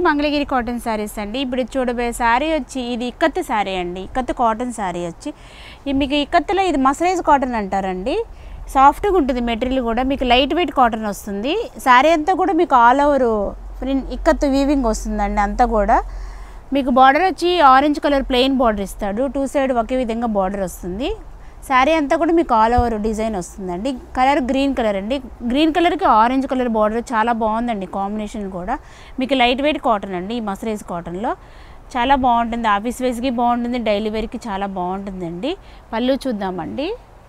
Mangalagiri cotton saris అండి ఇప్పుడు చూడబోయే శారీ వచ్చి ఇది ఇక్కత్తు శారీ అండి ఇక్కత్తు కాటన్ శారీ వచ్చి ఇది మీకు ఇక్కత్తులో ఇది మసరైజ్ కాటన్ అంటారండి సాఫ్ట్గా ఉంటుంది మెటీరియల్ కూడా మీకు లైట్ వెయిట్ కాటన్ వస్తుంది శారీ అంతా కూడా మీకు ఆల్ ఓవర్ ఇక్కత్తు వీవింగ్ వస్తుందండి అంతా కూడా మీకు బార్డర్ వచ్చి ఆరెంజ్ కలర్ ప్లెయిన్ బార్డర్ ఇస్తాడు టూ సైడ్ ఒకే విధంగా బార్డర్ వస్తుంది శారీ అంతా కూడా మీకు ఆల్ ఓవర్ డిజైన్ వస్తుందండి కలర్ గ్రీన్ కలర్ అండి గ్రీన్ కలర్కి ఆరెంజ్ కలర్ బార్డర్ చాలా బాగుందండి కాంబినేషన్ కూడా మీకు లైట్ వెయిట్ కాటన్ అండి ఈ మసరైజ్ కాటన్లో చాలా బాగుంటుంది ఆఫీస్ వేస్కి బాగుంటుంది డైలీ వేర్కి చాలా బాగుంటుందండి పళ్ళు చూద్దామండి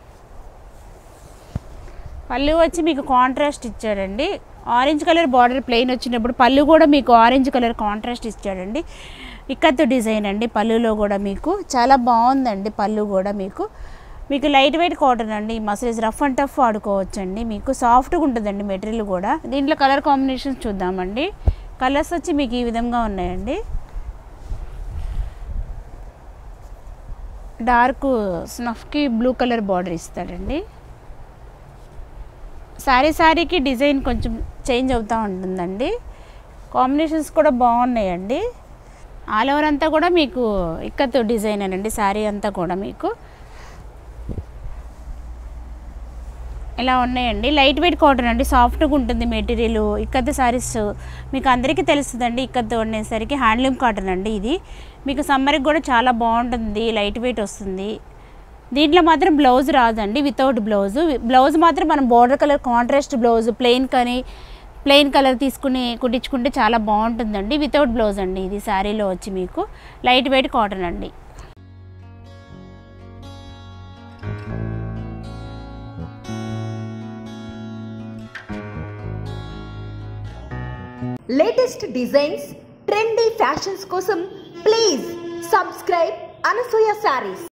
పళ్ళు వచ్చి మీకు కాంట్రాస్ట్ ఇచ్చాడండి ఆరెంజ్ కలర్ బార్డర్ ప్లెయిన్ వచ్చినప్పుడు పళ్ళు కూడా మీకు ఆరెంజ్ కలర్ కాంట్రాస్ట్ ఇచ్చాడండి ఇక్కత్తు డిజైన్ అండి పళ్ళులో కూడా మీకు చాలా బాగుందండి పళ్ళు కూడా మీకు మీకు లైట్ వెయిట్ కాటన్ అండి మసరేజ్ రఫ్ అండ్ టఫ్ వాడుకోవచ్చండి మీకు సాఫ్ట్గా ఉంటుందండి మెటీరియల్ కూడా దీంట్లో కలర్ కాంబినేషన్స్ చూద్దామండి కలర్స్ వచ్చి మీకు ఈ విధంగా ఉన్నాయండి డార్క్ స్నఫ్కి బ్లూ కలర్ బార్డర్ ఇస్తాడండి శారీ శారీకి డిజైన్ కొంచెం చేంజ్ అవుతూ ఉంటుందండి కాంబినేషన్స్ కూడా బాగున్నాయండి ఆల్ ఓవర్ అంతా కూడా మీకు ఇక్కతో డిజైన్ అండి శారీ అంతా కూడా మీకు ఇలా ఉన్నాయండి లైట్ వెయిట్ కాటన్ అండి సాఫ్ట్గా ఉంటుంది మెటీరియల్ ఇక్కత్ శారీస్ మీకు అందరికీ తెలుస్తుందండి ఇక్కత్ ఉండేసరికి హ్యాండ్లూమ్ కాటన్ అండి ఇది మీకు సమ్మర్కి కూడా చాలా బాగుంటుంది లైట్ వెయిట్ వస్తుంది దీంట్లో మాత్రం బ్లౌజ్ రాదండి వితౌట్ బ్లౌజ్ బ్లౌజ్ మాత్రం మనం border colour contrast blouse plain కానీ ప్లెయిన్ కలర్ తీసుకుని కుట్టించుకుంటే చాలా బాగుంటుందండి వితౌట్ బ్లౌజ్ అండి ఇది శారీలో వచ్చి మీకు లైట్ వెయిట్ కాటన్ అండి లేటెస్ట్ డిజైన్స్ ట్రెండీ ఫ్యాషన్స్ కోసం ప్లీజ్ సబ్స్క్రైబ్ అనసూయ శారీస్